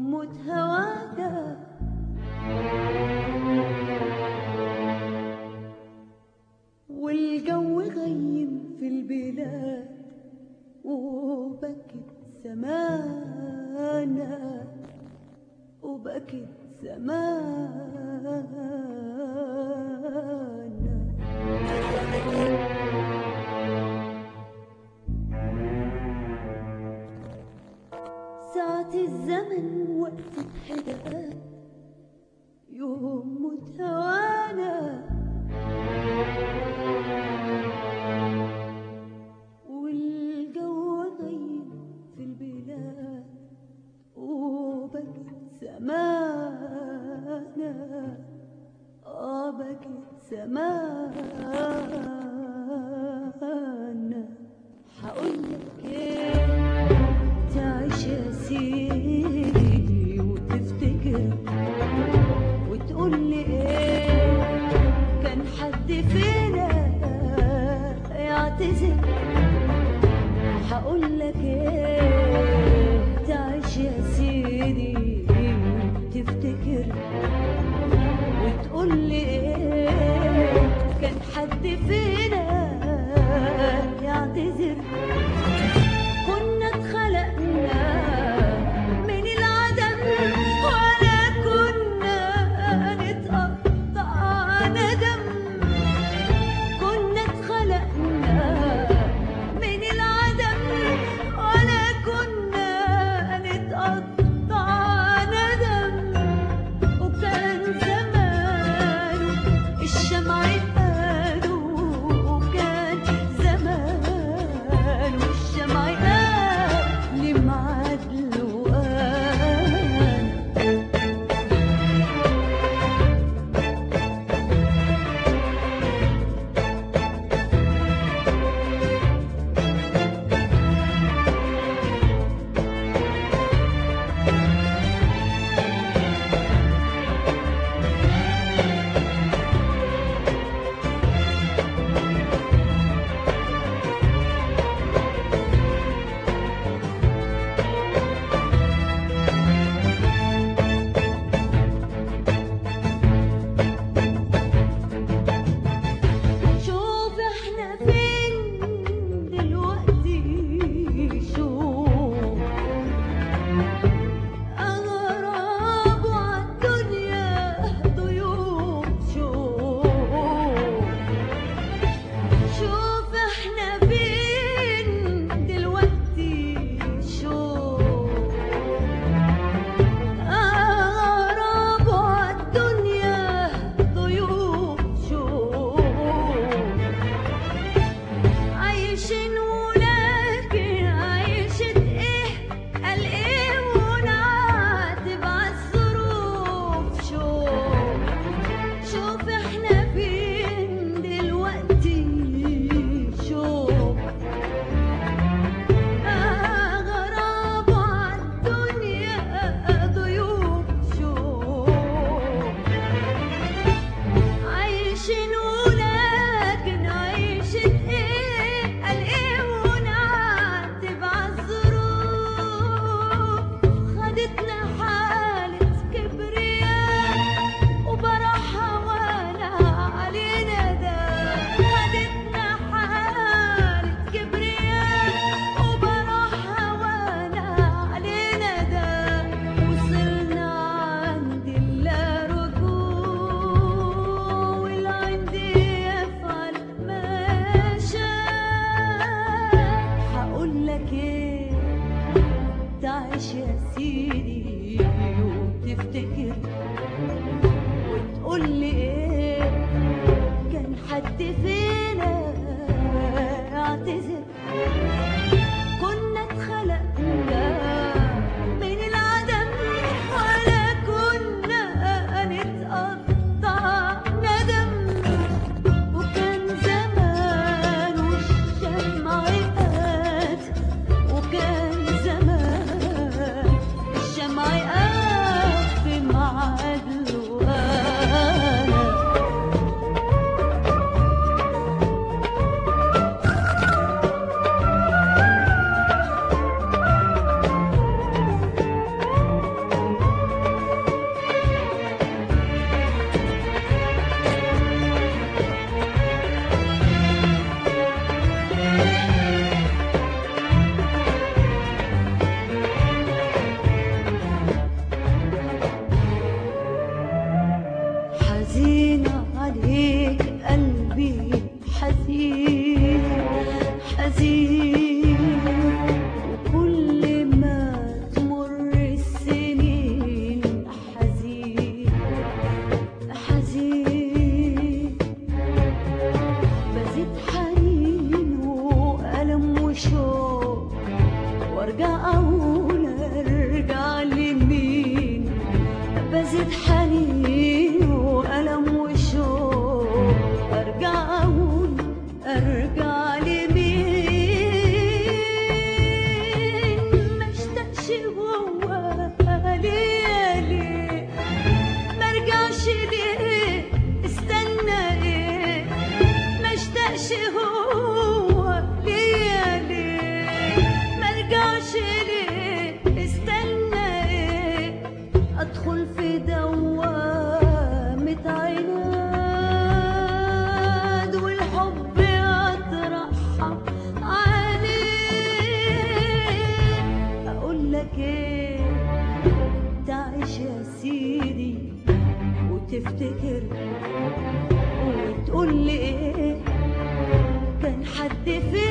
موت هوانا والجو غيم في البلاد وبكت سمانا وبكت سمانا ساعة الزمن وقفت حداد يوم موت هوانا والجو غيب في البلاد وبكت سمانا اه بكت سمانا هقولك ايه تعيش يا سيدي وتفتكر وتقول لي ايه كان حد فينا يعتذر هقول لك ايه تعيش يا سيدي وتفتكر وتقول لي ايه كان حد فينا يعتذر يزيد حنين وألم وشوق أرجع أقول أرجع لمين ما اشتاقش هو ليا ليه ما رجعش ليه استنى ايه ما اشتاقش هو ليا ليه ما رجعش ليه استنى ايه ادخل في دوامة عناد والحب يترحم عليه اقول لك ايه تعيش يا سيدي وتفتكر وتقول لي ايه كان حد في